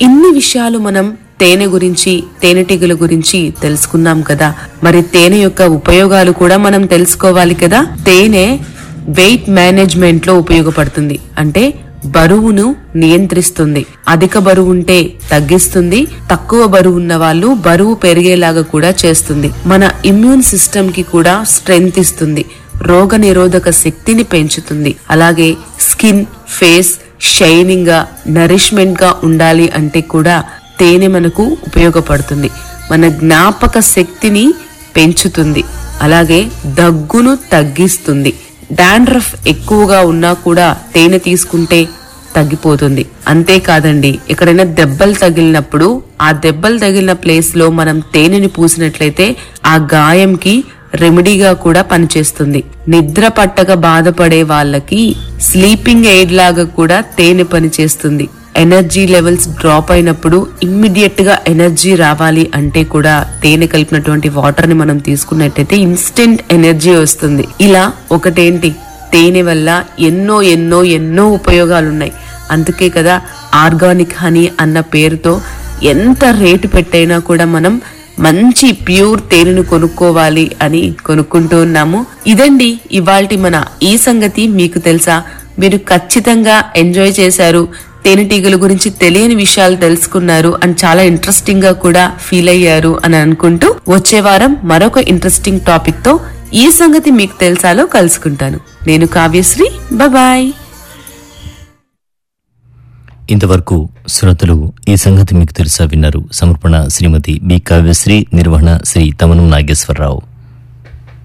ఇన్ని విషయాలు మనం తేనె గురించి తేనెటీగల గురించి తెలుసుకున్నాం కదా మరి తేనె యొక్క ఉపయోగాలు కూడా మనం తెలుసుకోవాలి కదా తేనె వెయిట్ మేనేజ్మెంట్ లో ఉపయోగపడుతుంది అంటే బరువును నియంత్రిస్తుంది అధిక బరువు ఉంటే తగ్గిస్తుంది తక్కువ బరువు ఉన్న వాళ్ళు బరువు పెరిగేలాగా కూడా చేస్తుంది మన ఇమ్యూన్ సిస్టమ్ కి కూడా స్ట్రెంగ్త్ ఇస్తుంది రోగ నిరోధక శక్తిని పెంచుతుంది అలాగే స్కిన్ ఫేస్ షైనింగ్ గా నరిష్మెంట్ గా ఉండాలి అంటే కూడా తేనె మనకు ఉపయోగపడుతుంది మన జ్ఞాపక శక్తిని పెంచుతుంది అలాగే దగ్గును తగ్గిస్తుంది డాండ్రఫ్ ఎక్కువగా ఉన్నా కూడా తేనె తీసుకుంటే తగ్గిపోతుంది అంతేకాదండి ఎక్కడైనా దెబ్బలు తగిలినప్పుడు ఆ దెబ్బలు తగిలిన ప్లేస్ లో మనం తేనెని పూసినట్లయితే ఆ గాయంకి రెమెడీగా కూడా పనిచేస్తుంది నిద్ర పట్టక బాధపడే వాళ్ళకి స్లీపింగ్ ఎయిడ్ లాగా కూడా తేనె పనిచేస్తుంది ఎనర్జీ లెవెల్స్ డ్రాప్ అయినప్పుడు ఇమ్మీడియట్ గా ఎనర్జీ రావాలి అంటే కూడా తేనె కలిపినటువంటి వాటర్ ని మనం తీసుకున్నట్టయితే ఇన్స్టెంట్ ఎనర్జీ వస్తుంది ఇలా ఒకటేంటి తేనె వల్ల ఎన్నో ఎన్నో ఎన్నో ఉపయోగాలున్నాయి అందుకే కదా ఆర్గానిక్ హనీ అన్న పేరుతో ఎంత రేటు పెట్టైనా కూడా మనం మంచి ప్యూర్ తేనెను కొనుక్కోవాలి అని కొనుక్కుంటూ ఉన్నాము ఇదండి ఇవాల్టి మన ఈ సంగతి మీకు తెలుసా మీరు ఖచ్చితంగా ఎంజాయ్ చేశారు తేనెటీగల గురించి తెలియని విషయాలు తెలుసుకున్నారు అండ్ చాలా ఇంట్రెస్టింగ్ గా కూడా ఫీల్ అయ్యారు అని అనుకుంటూ వచ్చే వారం మరొక ఇంట్రెస్టింగ్ టాపిక్ తో ఈ సంగతి మీకు తెలుసాలో కలుసుకుంటాను నేను కావ్యశ్రీ బాయ్ ఇంతవరకు శ్రోతలు ఈ సంగతి మీకు తెలుసా విన్నారు సమర్పణ శ్రీమతి బి కావ్యశ్రీ నిర్వహణ శ్రీ తమనం నాగేశ్వరరావు